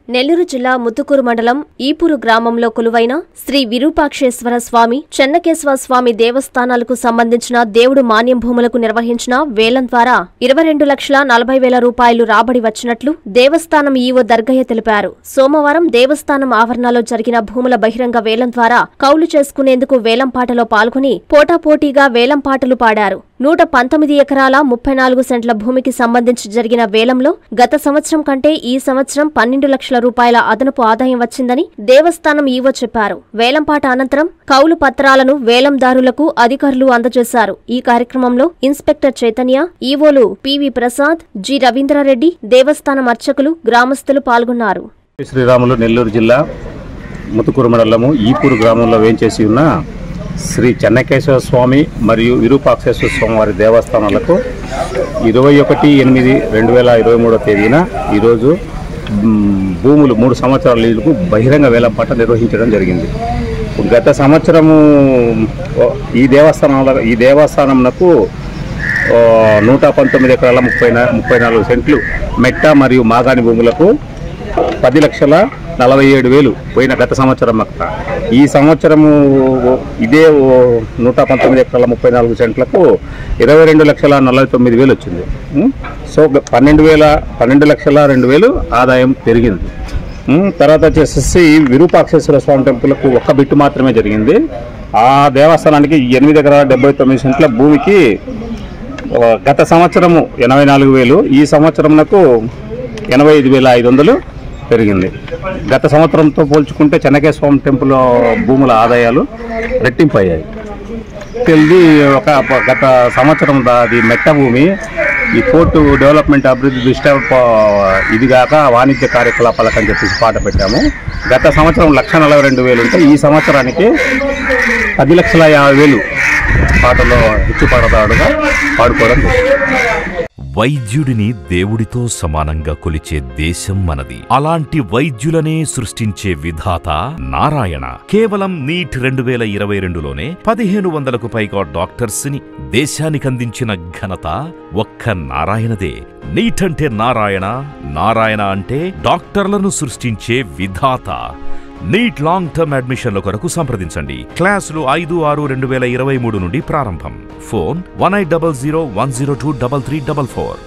నెల్లూరు జిల్లా ముత్తుకూరు మండలం ఈపూరు గ్రామంలో కొలువైన శ్రీ విరూపాక్షేశ్వర స్వామి చెన్నకేశ్వర స్వామి దేవస్థానాలకు సంబంధించిన దేవుడు మాన్యం భూములకు నిర్వహించిన వేలం ద్వారా ఇరవై రెండు లక్షల నలభై వేల రూపాయలు రాబడి వచ్చినట్లు దేవస్థానం ఈవో దర్గయ్య తెలిపారు సోమవారం దేవస్థానం ఆవరణలో జరిగిన భూముల బహిరంగ వేలం ద్వారా కౌలు చేసుకునేందుకు వేలంపాటలో పాల్గొని పోటాపోటీగా వేలంపాటలు పాడారు నూట పంతొమ్మిది ఎకరాల ముప్పై నాలుగు సెంట్ల భూమికి సంబంధించి జరిగిన వేలంలో గత సంవత్సరం కంటే ఈ సంవత్సరం పన్నెండు లక్షల రూపాయల అదనపు ఆదాయం వచ్చిందని దేవస్థానం ఈవో చెప్పారు వేలంపాట అనంతరం కౌలు పత్రాలను వేలందారులకు అధికారులు అందజేశారు ఈ కార్యక్రమంలో ఇన్స్పెక్టర్ చైతన్య ఈవోలు పివి ప్రసాద్ జి రవీంద్రారెడ్డి దేవస్థానం అర్చకులు గ్రామస్తులు పాల్గొన్నారు శ్రీరాములు నెల్లూరు జిల్లా ముతుకూరు మండలము ఈపూరు గ్రామంలో వేంచేసి ఉన్న శ్రీ చెన్నకేశ్వర స్వామి మరియు విరూపాక్షేశ్వర స్వామి వారి దేవస్థానాలకు ఇరవై ఒకటి ఎనిమిది రెండు వేల ఇరవై మూడో తేదీన ఈరోజు మ్, భూములు మూడు సంవత్సరాల లీజుకు బహిరంగ వేలంపాట నిర్వహించడం జరిగింది గత సంవత్సరము ఓ, ఈ దేవస్థానాల ఈ దేవస్థానంకు ఓ, నూట పంతొమ్మిది ఎకరాల ముప్పై నా- ముప్పై నాలుగు సెంట్లు మెట్ట మరియు మాగాణి భూములకు పది లక్షల నలభై ఏడు వేలు పోయిన గత సంవత్సరం అక్క ఈ సంవత్సరము ఇదే ఓ నూట పంతొమ్మిది ఎకరాల ముప్పై నాలుగు సెంట్లకు ఇరవై రెండు లక్షల నలభై తొమ్మిది వేలు వచ్చింది ఉం? సో గ- పన్నెండు వేల పన్నెండు లక్షల రెండు వేలు ఆదాయం పెరిగింది ఉం, తర్వాత వచ్చేసి విరూపాక్షేశ్వర స్వామి టెంపుల్కు ఒక్క బిట్టు మాత్రమే జరిగింది ఆ దేవస్థానానికి ఎనిమిది ఎకరాల డెబ్బై తొమ్మిది సెంట్ల భూమికి ఆ, గత సంవత్సరము ఎనభై నాలుగు వేలు ఈ సంవత్సరంకు ఎనభై ఐదు వేల ఐదు వందలు పెరిగింది గత సంవత్సరంతో పోల్చుకుంటే చెన్నకేశ్వర స్వామి టెంపుల్ భూముల ఆదాయాలు రెట్టింపు అయ్యాయి తెలిది ఒక ప- గత సంవత్సరం దా- అది మెట్ట భూమి ఈ పోర్టు డెవలప్మెంట్ అభివృద్ధి దృష్ట్యా ప- ఇది కాక వాణిజ్య కార్యకలాపాలకు అని చెప్పేసి పాట పెట్టాము గత సంవత్సరం లక్ష నలభై రెండు వేలు ఉంటే ఈ సంవత్సరానికి పది లక్షల యాభై వేలు పాటలో హెచ్చుపాడతాడుగా పాడుకోవడం జరిగింది. వైద్యుడిని దేవుడితో సమానంగా కొలిచే దేశం మనది అలాంటి వైద్యులనే సృష్టించే విధాత నారాయణ కేవలం నీట్ రెండు వేల ఇరవై రెండులోనే పదిహేను వందలకు పైగా డాక్టర్స్ ని దేశానికి అందించిన ఘనత ఒక్క నారాయణదే నీట్ అంటే నారాయణ నారాయణ అంటే డాక్టర్లను సృష్టించే విధాత నీట్ లాంగ్ టర్మ్ అడ్మిషన్ల కొరకు సంప్రదించండి క్లాసులు ఐదు ఆరు రెండు వేల ఇరవై మూడు నుండి ప్రారంభం phone one eight double zero one zero two double three double four